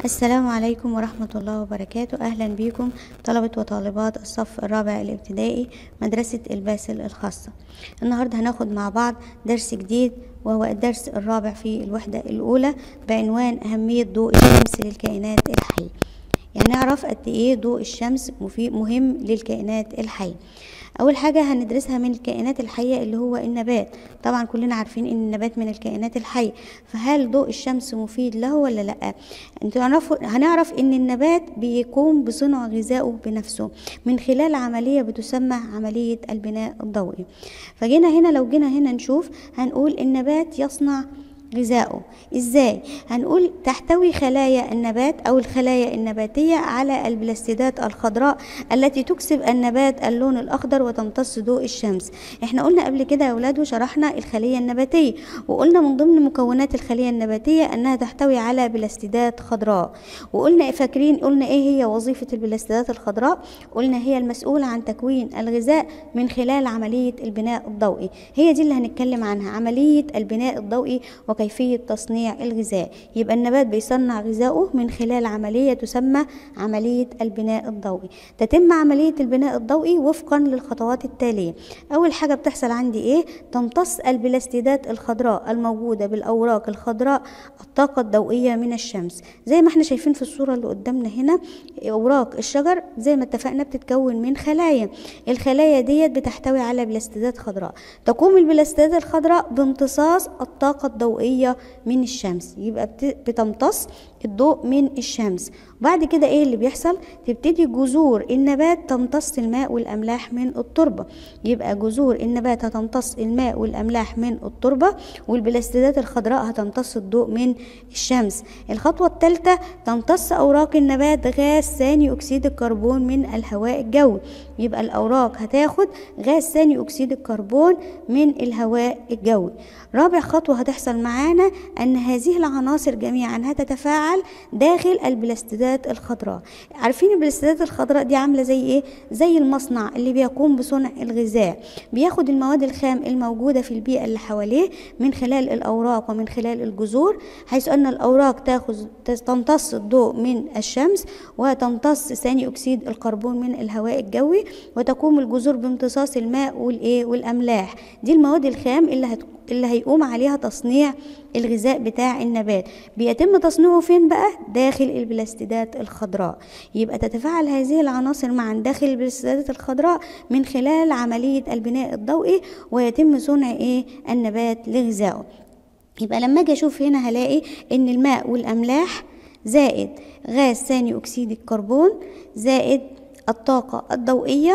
السلام عليكم ورحمة الله وبركاته أهلا بكم طلبة وطالبات الصف الرابع الابتدائي مدرسة الباسل الخاصة النهاردة هناخد مع بعض درس جديد وهو الدرس الرابع في الوحدة الأولى بعنوان أهمية ضوء الشمس للكائنات الحية يعني نعرف قد إيه ضوء الشمس مفيد مهم للكائنات الحية اول حاجه هندرسها من الكائنات الحيه اللي هو النبات طبعا كلنا عارفين ان النبات من الكائنات الحيه فهل ضوء الشمس مفيد له ولا لا انتوا هنعرف ان النبات بيقوم بصنع غذائه بنفسه من خلال عمليه بتسمى عمليه البناء الضوئي فجينا هنا لو جينا هنا نشوف هنقول النبات يصنع غذائه ازاي هنقول تحتوي خلايا النبات او الخلايا النباتيه على البلاستيدات الخضراء التي تكسب النبات اللون الاخضر وتمتص ضوء الشمس احنا قلنا قبل كده يا اولاد وشرحنا الخليه النباتيه وقلنا من ضمن مكونات الخليه النباتيه انها تحتوي على بلاستيدات خضراء وقلنا فاكرين قلنا ايه هي وظيفه البلاستيدات الخضراء قلنا هي المسؤوله عن تكوين الغذاء من خلال عمليه البناء الضوئي هي دي اللي هنتكلم عنها عمليه البناء الضوئي وك كيفية تصنيع الغذاء يبقى النبات بيصنع غذائه من خلال عملية تسمى عملية البناء الضوئي تتم عملية البناء الضوئي وفقا للخطوات التالية أول حاجة بتحصل عندي إيه تمتص البلاستيدات الخضراء الموجودة بالأوراق الخضراء الطاقة الضوئية من الشمس زي ما احنا شايفين في الصورة اللي قدامنا هنا أوراق الشجر زي ما اتفقنا بتتكون من خلايا الخلايا ديت بتحتوي على بلاستيدات خضراء تقوم البلاستيدات الخضراء بامتصاص الطاقة الضوئية من الشمس يبقى بتمتص الضوء من الشمس وبعد كده ايه اللي بيحصل تبتدي جذور النبات تمتص الماء والاملاح من التربه يبقى جذور النبات هتمتص الماء والاملاح من التربه والبلاستيدات الخضراء هتمتص الضوء من الشمس الخطوه الثالثه تمتص اوراق النبات غاز ثاني اكسيد الكربون من الهواء الجوي يبقى الاوراق هتاخد غاز ثاني اكسيد الكربون من الهواء الجوي رابع خطوه هتحصل معانا ان هذه العناصر جميعا هتتفاعل داخل البلاستيدات الخضراء عارفين البلاستيدات الخضراء دي عامله زي ايه زي المصنع اللي بيقوم بصنع الغذاء بياخد المواد الخام الموجوده في البيئه اللي حواليه من خلال الاوراق ومن خلال الجذور حيث ان الاوراق تاخذ تمتص الضوء من الشمس وتمتص ثاني اكسيد الكربون من الهواء الجوي وتقوم الجذور بامتصاص الماء والايه والاملاح دي المواد الخام اللي هت... اللي هيقوم عليها تصنيع الغذاء بتاع النبات بيتم تصنيعه فين بقى داخل البلاستيدات الخضراء يبقى تتفاعل هذه العناصر معا داخل البلاستيدات الخضراء من خلال عملية البناء الضوئي ويتم صنع ايه النبات لغذائه يبقى لما اجي اشوف هنا هلاقي ان الماء والاملاح زائد غاز ثاني اكسيد الكربون زائد الطاقة الضوئية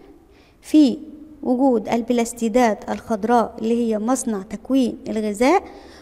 في وجود البلاستيدات الخضراء اللي هي مصنع تكوين الغذاء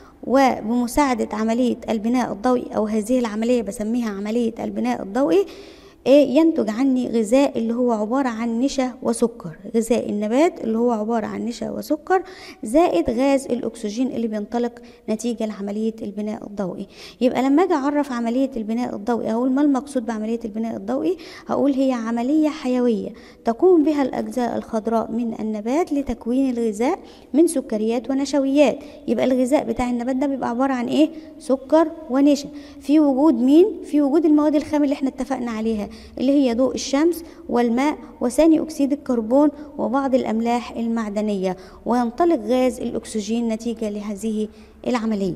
وبمساعدة عملية البناء الضوئي أو هذه العملية بسميها عملية البناء الضوئي ينتج عني غذاء اللي هو عبارة عن نشا وسكر غذاء النبات اللي هو عبارة عن نشا وسكر زائد غاز الأكسجين اللي بينطلق نتيجة لعملية البناء الضوئي يبقى لما أجي أعرف عملية البناء الضوئي أقول ما المقصود بعملية البناء الضوئي هقول هي عملية حيوية تقوم بها الأجزاء الخضراء من النبات لتكوين الغذاء من سكريات ونشويات يبقى الغذاء بتاع النبات ده بيبقى عبارة عن إيه سكر ونشا في وجود مين في وجود المواد الخام اللي احنا اتفقنا عليها اللي هي ضوء الشمس والماء وثاني أكسيد الكربون وبعض الأملاح المعدنية وينطلق غاز الأكسجين نتيجة لهذه العملية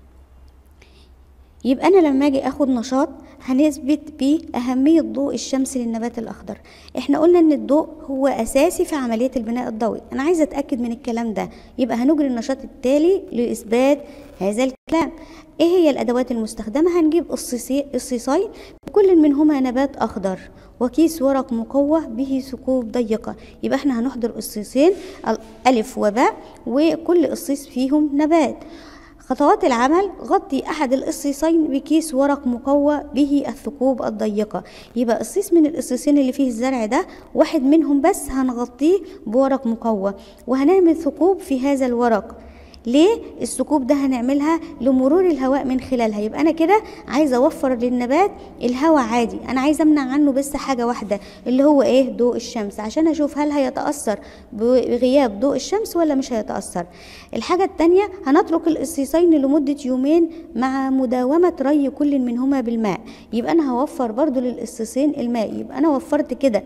يبقى أنا لما أجي أخد نشاط هنثبت بيه أهمية ضوء الشمس للنبات الأخضر إحنا قلنا إن الضوء هو أساسي في عملية البناء الضوئي أنا عايزة أتأكد من الكلام ده يبقى هنجري النشاط التالي لإثبات هذا الكلام ايه هي الادوات المستخدمه هنجيب الصيصين كل منهما نبات اخضر وكيس ورق مقوى به ثقوب ضيقه يبقى احنا هنحضر الصيصين الف وباء وكل قصيص فيهم نبات خطوات العمل غطي أحد القصيصين بكيس ورق مقوى به الثقوب الضيقة يبقى قصيص من القصيصين اللي فيه الزرع ده واحد منهم بس هنغطيه بورق مقوى وهنعمل ثقوب في هذا الورق ليه الثقوب ده هنعملها لمرور الهواء من خلالها يبقى انا كده عايزه اوفر للنبات الهواء عادي انا عايزه امنع عنه بس حاجه واحده اللي هو ايه ضوء الشمس عشان اشوف هل هيتاثر بغياب ضوء الشمس ولا مش هيتاثر الحاجه الثانيه هنترك القصيصين لمده يومين مع مداومه ري كل منهما بالماء يبقى انا هوفر برضو للقصيصين الماء يبقى انا وفرت كده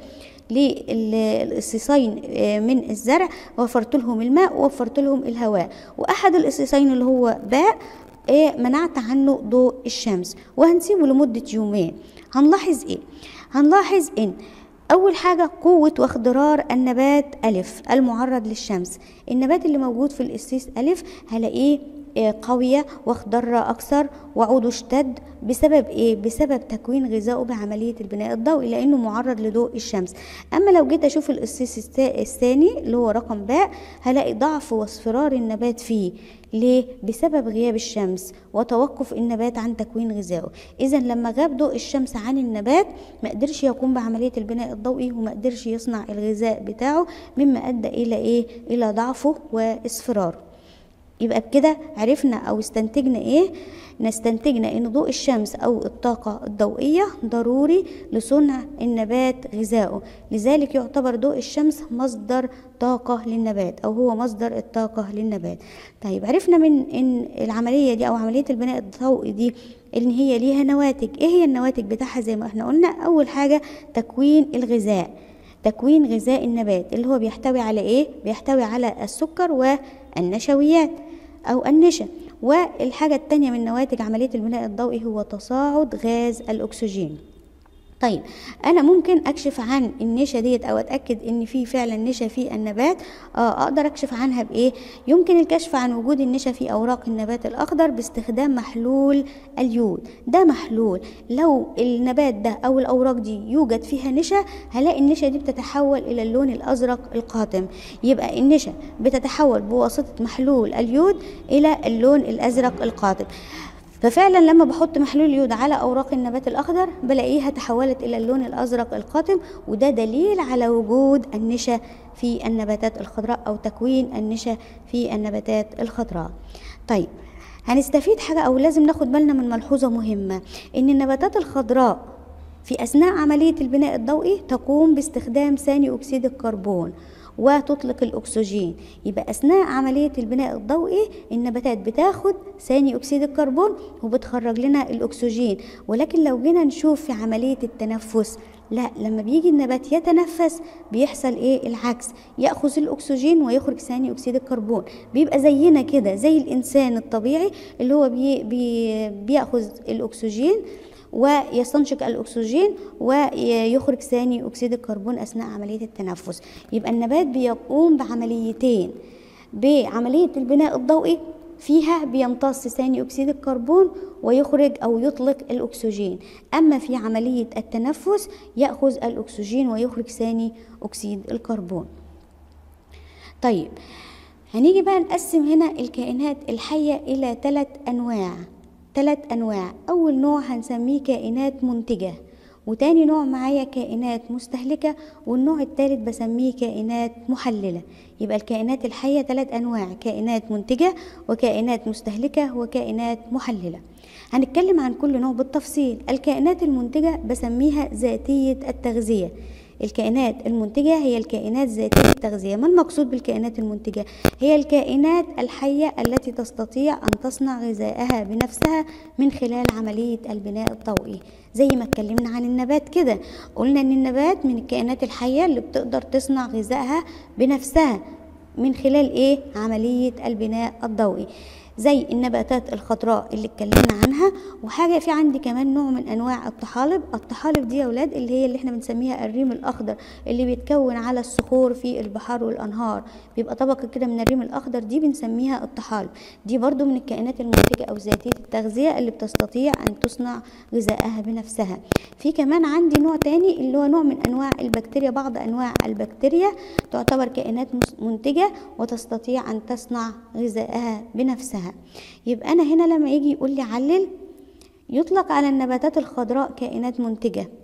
للقصيصين من الزرع وفرت لهم الماء ووفرت لهم الهواء واحد القصيصين اللي هو باء إيه منعت عنه ضوء الشمس وهنسيبه لمدة يومين هنلاحظ ايه هنلاحظ ان أول حاجة قوة واخضرار النبات ألف المعرض للشمس النبات اللي موجود في القصيص ألف هلاقيه قوية واخضر أكثر وعوده اشتد بسبب إيه؟ بسبب تكوين غذائه بعملية البناء الضوئي لأنه معرض لضوء الشمس أما لو جيت أشوف القصيص الثاني اللي هو رقم باء هلاقي ضعف واصفرار النبات فيه ليه؟ بسبب غياب الشمس وتوقف النبات عن تكوين غذائه إذا لما غاب ضوء الشمس عن النبات ما قدرش يقوم بعملية البناء الضوئي وما قدرش يصنع الغذاء بتاعه مما أدى إلى إيه؟ إلى ضعفه واصفراره يبقى بكده عرفنا او استنتجنا ايه نستنتجنا ان ضوء الشمس او الطاقة الضوئية ضروري لصنع النبات غذائه لذلك يعتبر ضوء الشمس مصدر طاقة للنبات او هو مصدر الطاقة للنبات طيب عرفنا من ان العملية دي او عملية البناء الضوئي دي ان هي ليها نواتج ايه هي النواتج بتاعها زي ما احنا قلنا اول حاجة تكوين الغذاء تكوين غذاء النبات اللي هو بيحتوي على ايه بيحتوي على السكر والنشويات او النشا والحاجة التانية من نواتج عملية البناء الضوئي هو تصاعد غاز الأكسجين طيب انا ممكن اكشف عن النشا ديت او اتاكد ان في فعلا نشا في النبات آه اقدر اكشف عنها بايه يمكن الكشف عن وجود النشا في اوراق النبات الاخضر باستخدام محلول اليود ده محلول لو النبات ده او الاوراق دي يوجد فيها نشا هلاقي النشا دي بتتحول الى اللون الازرق القاتم يبقى النشا بتتحول بواسطه محلول اليود الى اللون الازرق القاتم ففعلا لما بحط محلول اليود على اوراق النبات الاخضر بلاقيها تحولت الى اللون الازرق القاتم وده دليل على وجود النشا في النباتات الخضراء او تكوين النشا في النباتات الخضراء طيب هنستفيد حاجه او لازم ناخد بالنا من ملحوظه مهمه ان النباتات الخضراء في اثناء عمليه البناء الضوئي تقوم باستخدام ثاني اكسيد الكربون وتطلق الأكسجين يبقى أثناء عملية البناء الضوئي النباتات بتاخد ثاني أكسيد الكربون وبتخرج لنا الأكسجين ولكن لو جينا نشوف في عملية التنفس لا لما بيجي النبات يتنفس بيحصل ايه العكس ياخذ الاكسجين ويخرج ثاني اكسيد الكربون بيبقى زينا كده زي الانسان الطبيعي اللي هو بي بي بياخذ الاكسجين ويستنشق الأكسجين ويخرج ثاني أكسيد الكربون أثناء عملية التنفس يبقى النبات بيقوم بعمليتين بعملية البناء الضوئي فيها بيمتص ثاني أكسيد الكربون ويخرج أو يطلق الأكسجين أما في عملية التنفس يأخذ الأكسجين ويخرج ثاني أكسيد الكربون طيب هنيجي بقى نقسم هنا الكائنات الحية إلى ثلاث أنواع ثلاث أنواع أول نوع هنسميه كائنات منتجة وتاني نوع معايا كائنات مستهلكة والنوع الثالث بسميه كائنات محللة يبقى الكائنات الحية ثلاث أنواع كائنات منتجة وكائنات مستهلكة وكائنات محللة هنتكلم عن كل نوع بالتفصيل الكائنات المنتجة بسميها ذاتية التغذية الكائنات المنتجة هي الكائنات ذاتية التغذية ما المقصود بالكائنات المنتجة هي الكائنات الحية التي تستطيع أن تصنع غذائها بنفسها من خلال عملية البناء الضوئي زي ما اتكلمنا عن النبات كده قلنا ان النبات من الكائنات الحية اللي بتقدر تصنع غذائها بنفسها من خلال ايه عملية البناء الضوئي زي النباتات الخضراء اللي اتكلمنا عنها وحاجه في عندي كمان نوع من انواع الطحالب الطحالب دي يا اولاد اللي هي اللي احنا بنسميها الريم الاخضر اللي بيتكون على الصخور في البحار والانهار بيبقى طبقه كده من الريم الاخضر دي بنسميها الطحالب دي برضو من الكائنات المنتجه او ذاتيه التغذيه اللي بتستطيع ان تصنع غذائها بنفسها في كمان عندي نوع تاني اللي هو نوع من انواع البكتيريا بعض انواع البكتيريا تعتبر كائنات منتجه وتستطيع ان تصنع غذائها بنفسها يبقى أنا هنا لما يجي يقول لي علل يطلق على النباتات الخضراء كائنات منتجة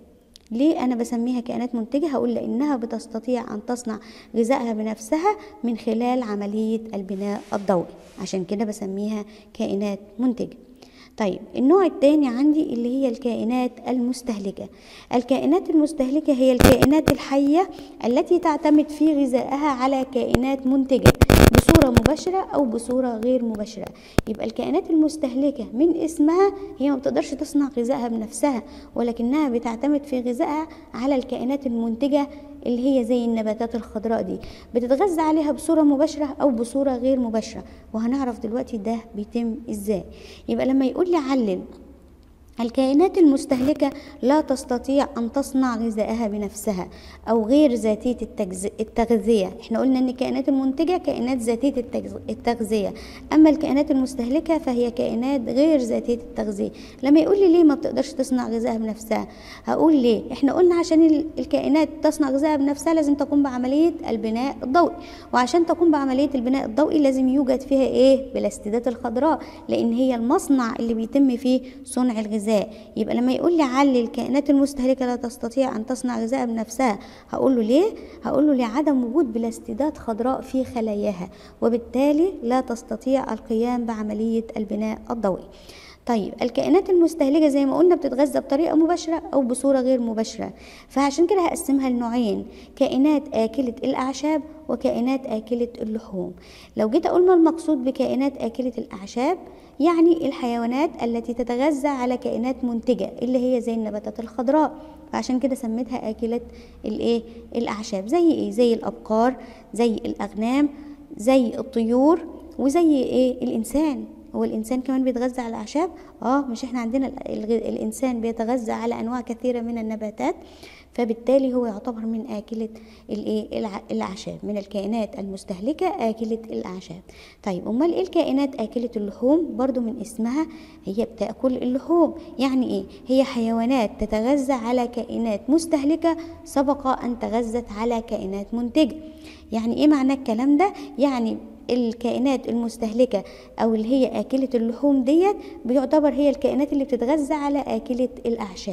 ليه أنا بسميها كائنات منتجة؟ هقول لأنها بتستطيع أن تصنع غذائها بنفسها من خلال عملية البناء الضوئي عشان كده بسميها كائنات منتجة طيب النوع الثاني عندي اللي هي الكائنات المستهلكة الكائنات المستهلكة هي الكائنات الحية التي تعتمد في غذائها على كائنات منتجة بصورة مباشرة أو بصورة غير مباشرة يبقى الكائنات المستهلكة من اسمها هي ما بتقدرش تصنع غذائها بنفسها ولكنها بتعتمد في غذائها على الكائنات المنتجة اللي هي زي النباتات الخضراء دي بتتغذى عليها بصورة مباشرة أو بصورة غير مباشرة وهنعرف دلوقتي ده بيتم إزاي يبقى لما يقول لي علل الكائنات المستهلكة لا تستطيع أن تصنع غذائها بنفسها أو غير ذاتية التجز- التغذية احنا قلنا أن الكائنات المنتجة كائنات ذاتية التجز- التغذية أما الكائنات المستهلكة فهي كائنات غير ذاتية التغذية لما يقول لي ليه ما بتقدرش تصنع غذائها بنفسها هقول ليه احنا قلنا عشان ال- الكائنات تصنع غذائها بنفسها لازم تقوم بعملية البناء الضوئي وعشان تقوم بعملية البناء الضوئي لازم يوجد فيها ايه بلاستيدات الخضراء لأن هي المصنع اللي بيتم فيه صنع الغذاء يبقى لما يقول لي علل الكائنات المستهلكة لا تستطيع أن تصنع غذاء بنفسها هقول له ليه هقول له لعدم وجود بلاستيدات خضراء في خلاياها وبالتالي لا تستطيع القيام بعملية البناء الضوئي طيب الكائنات المستهلكة زي ما قلنا بتتغذى بطريقة مباشرة أو بصورة غير مباشرة فعشان كده هقسمها لنوعين كائنات آكلة الأعشاب وكائنات آكلة اللحوم لو جيت أقول ما المقصود بكائنات آكلة الأعشاب يعني الحيوانات التي تتغذى على كائنات منتجة اللي هي زي النباتات الخضراء فعشان كده سميتها آكلة الإيه الأعشاب زي إيه زي الأبقار زي الأغنام زي الطيور وزي إيه الإنسان هو الانسان كمان بيتغذى على الاعشاب اه مش احنا عندنا ال- الغ- الانسان بيتغذى على انواع كثيره من النباتات فبالتالي هو يعتبر من آكلة الإيه الع- الأعشاب من الكائنات المستهلكة آكلة الأعشاب طيب أمال إيه الكائنات آكلة اللحوم برضو من اسمها هي بتأكل اللحوم يعني إيه هي حيوانات تتغذى على كائنات مستهلكة سبق أن تغذت على كائنات منتجة يعني إيه معنى الكلام ده يعني الكائنات المستهلكة أو اللي هي آكلة اللحوم ديت بيعتبر هي الكائنات اللي بتتغذى على آكلة الأعشاب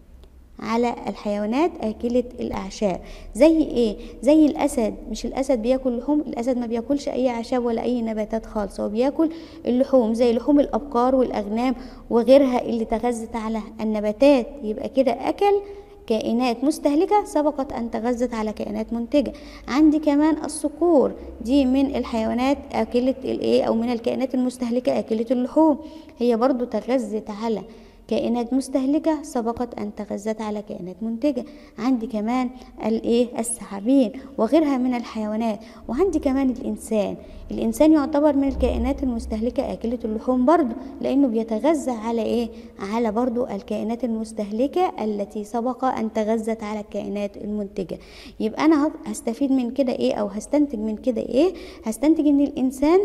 على الحيوانات آكلة الأعشاب زي إيه؟ زي الأسد مش الأسد بياكل لحوم الأسد ما بياكلش أي أعشاب ولا أي نباتات خالص هو بياكل اللحوم زي لحوم الأبقار والأغنام وغيرها اللي تغذت على النباتات يبقى كده أكل كائنات مستهلكة سبقت أن تغذت على كائنات منتجة عندي كمان الصقور دي من الحيوانات آكلة الإيه أو من الكائنات المستهلكة آكلة اللحوم هي برضو تغذت على كائنات مستهلكة سبقت أن تغذت على كائنات منتجة عندي كمان الإيه الثعابين وغيرها من الحيوانات وعندي كمان الإنسان الإنسان يعتبر من الكائنات المستهلكة آكلة اللحوم برضو لأنه بيتغذى على إيه على برضو الكائنات المستهلكة التي سبق أن تغذت على الكائنات المنتجة يبقى أنا هستفيد من كده إيه أو هستنتج من كده إيه هستنتج إن الإنسان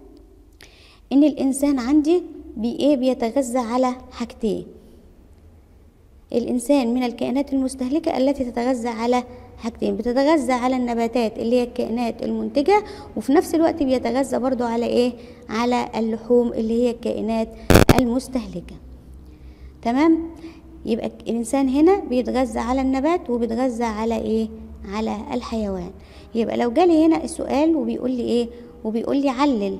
ان الانسان عندي بايه بيتغذى على حاجتين الانسان من الكائنات المستهلكه التي تتغذى على حاجتين بتتغذى على النباتات اللي هي الكائنات المنتجه وفي نفس الوقت بيتغذى برضو على ايه على اللحوم اللي هي الكائنات المستهلكه تمام يبقى الانسان هنا بيتغذى على النبات وبيتغذى على ايه على الحيوان يبقى لو جالي هنا السؤال وبيقول لي ايه وبيقول لي علل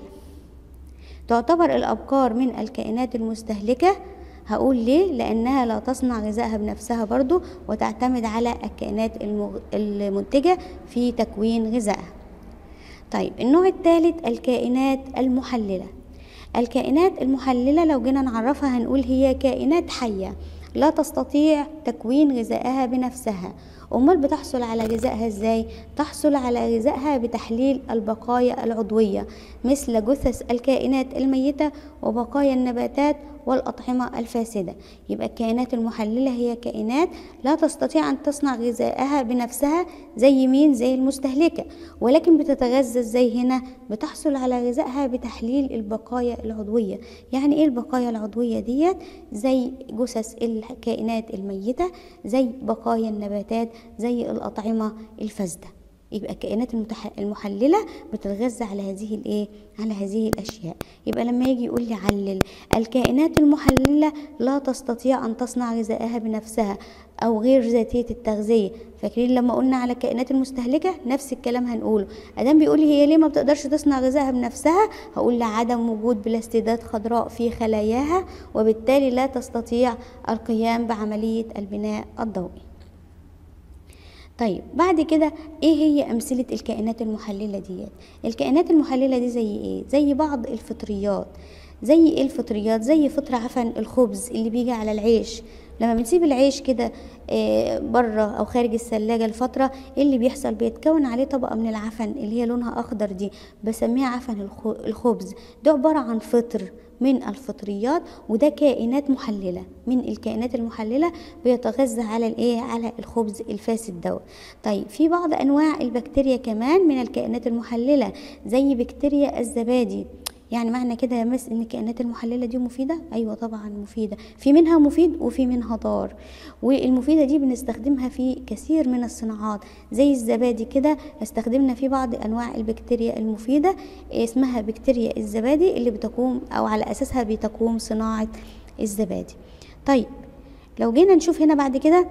تعتبر الأبقار من الكائنات المستهلكة هقول ليه لأنها لا تصنع غذائها بنفسها برضو وتعتمد على الكائنات المغ- المنتجة في تكوين غذائها طيب النوع الثالث الكائنات المحللة الكائنات المحللة لو جينا نعرفها هنقول هي كائنات حية لا تستطيع تكوين غذائها بنفسها أمال بتحصل على غذائها ازاي؟ تحصل على غذائها بتحليل البقايا العضوية مثل جثث الكائنات الميتة وبقايا النباتات والأطعمة الفاسدة يبقى الكائنات المحللة هي كائنات لا تستطيع أن تصنع غذائها بنفسها زي مين زي المستهلكة ولكن بتتغذى ازاي هنا بتحصل على غذائها بتحليل البقايا العضوية يعني ايه البقايا العضوية ديت زي جثث الكائنات الميتة زي بقايا النباتات زي الأطعمة الفاسدة يبقى الكائنات المتح... المحلله بتتغذى على هذه الايه على هذه الاشياء يبقى لما يجي يقول لي علل الكائنات المحلله لا تستطيع ان تصنع غذائها بنفسها او غير ذاتيه التغذيه فاكرين لما قلنا على الكائنات المستهلكه نفس الكلام هنقوله ادام بيقول لي هي ليه ما بتقدرش تصنع غذائها بنفسها هقول لعدم وجود بلاستيدات خضراء في خلاياها وبالتالي لا تستطيع القيام بعمليه البناء الضوئي طيب بعد كده ايه هي امثله الكائنات المحلله ديت الكائنات المحلله دي زي ايه زي بعض الفطريات زي ايه الفطريات زي فطر عفن الخبز اللي بيجي على العيش لما بنسيب العيش كده بره او خارج الثلاجه لفتره ايه اللي بيحصل بيتكون عليه طبقه من العفن اللي هي لونها اخضر دي بسميها عفن الخبز ده عباره عن فطر من الفطريات وده كائنات محلله من الكائنات المحلله بيتغذى على الايه على الخبز الفاسد دوت طيب في بعض انواع البكتيريا كمان من الكائنات المحلله زي بكتيريا الزبادي يعني معنى كده يا مس ان الكائنات المحلله دي مفيده ايوه طبعا مفيده في منها مفيد وفي منها ضار والمفيده دي بنستخدمها في كثير من الصناعات زي الزبادي كده استخدمنا في بعض انواع البكتيريا المفيده اسمها بكتيريا الزبادي اللي بتقوم او على اساسها بتقوم صناعه الزبادي طيب لو جينا نشوف هنا بعد كده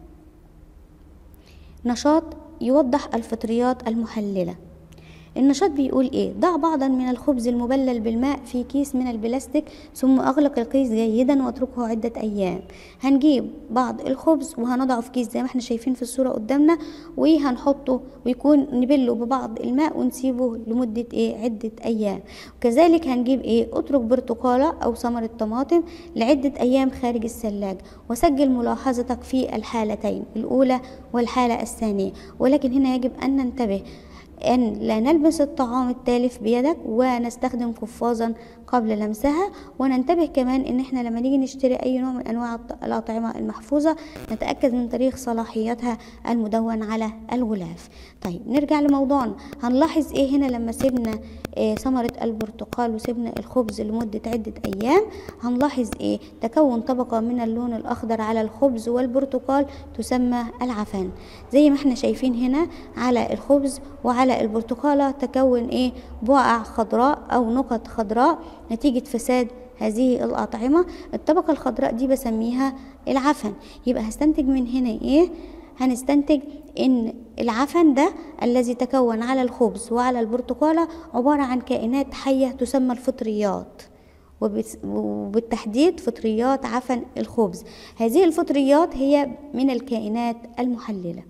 نشاط يوضح الفطريات المحلله النشاط بيقول ايه ضع بعضا من الخبز المبلل بالماء في كيس من البلاستيك ثم اغلق الكيس جيدا واتركه عدة ايام هنجيب بعض الخبز وهنضعه في كيس زي ما احنا شايفين في الصورة قدامنا وهنحطه ويكون نبله ببعض الماء ونسيبه لمدة ايه عدة ايام وكذلك هنجيب ايه اترك برتقالة او ثمرة طماطم لعدة ايام خارج الثلاجة وسجل ملاحظتك في الحالتين الاولى والحالة الثانية ولكن هنا يجب ان ننتبه أن لا نلبس الطعام التالف بيدك ونستخدم قفازا قبل لمسها وننتبه كمان ان احنا لما نيجي نشتري اي نوع من انواع الاطعمه المحفوظه نتاكد من تاريخ صلاحيتها المدون على الغلاف طيب نرجع لموضوعنا هنلاحظ ايه هنا لما سيبنا إيه ثمره البرتقال وسيبنا الخبز لمده عده ايام هنلاحظ ايه تكون طبقه من اللون الاخضر على الخبز والبرتقال تسمى العفن زي ما احنا شايفين هنا على الخبز وعلى البرتقاله تكون ايه بقع خضراء او نقط خضراء نتيجة فساد هذه الأطعمة الطبقة الخضراء دي بسميها العفن يبقى هستنتج من هنا ايه هنستنتج ان العفن ده الذي تكون على الخبز وعلى البرتقالة عبارة عن كائنات حية تسمى الفطريات وبالتحديد فطريات عفن الخبز هذه الفطريات هي من الكائنات المحللة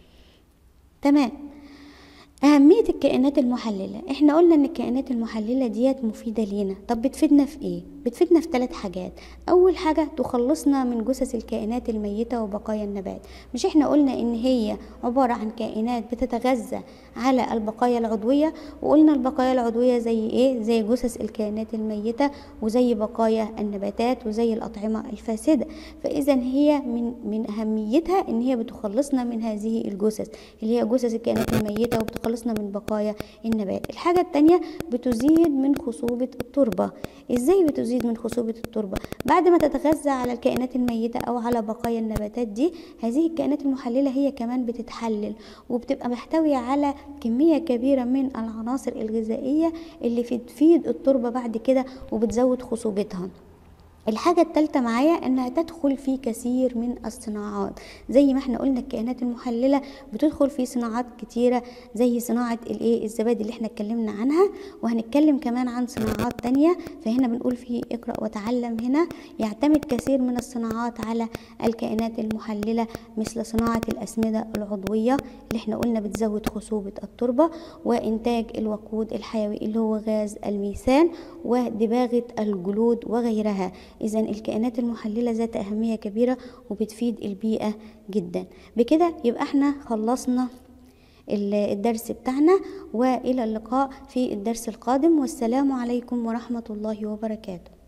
تمام أهمية الكائنات المحللة احنا قلنا ان الكائنات المحللة ديت مفيدة لينا طب بتفيدنا في ايه بتفيدنا في ثلاث حاجات اول حاجة تخلصنا من جثث الكائنات الميتة وبقايا النبات مش احنا قلنا ان هي عبارة عن كائنات بتتغذى على البقايا العضوية وقلنا البقايا العضوية زي ايه زي جثث الكائنات الميتة وزي بقايا النباتات وزي الأطعمة الفاسدة فإذا هي من من أهميتها ان هي بتخلصنا من هذه الجثث اللي هي جثث الكائنات الميتة وبتخلصنا من بقايا النبات الحاجة التانية بتزيد من خصوبة التربة ازاي بتزيد من خصوبة التربة بعد ما تتغذى على الكائنات الميتة او على بقايا النباتات دي هذه الكائنات المحللة هي كمان بتتحلل وبتبقى محتوية على كمية كبيرة من العناصر الغذائية اللي بتفيد التربة بعد كده وبتزود خصوبتها الحاجة التالتة معايا انها تدخل في كثير من الصناعات زي ما احنا قلنا الكائنات المحللة بتدخل في صناعات كتيرة زي صناعة الايه الزبادي اللي احنا اتكلمنا عنها وهنتكلم كمان عن صناعات تانية فهنا بنقول في اقرأ وتعلم هنا يعتمد كثير من الصناعات على الكائنات المحللة مثل صناعة الأسمدة العضوية اللي احنا قلنا بتزود خصوبة التربة وإنتاج الوقود الحيوي اللي هو غاز الميثان ودباغة الجلود وغيرها إذا الكائنات المحللة ذات أهمية كبيرة وبتفيد البيئة جدا بكده يبقى احنا خلصنا الدرس بتاعنا وإلى اللقاء في الدرس القادم والسلام عليكم ورحمة الله وبركاته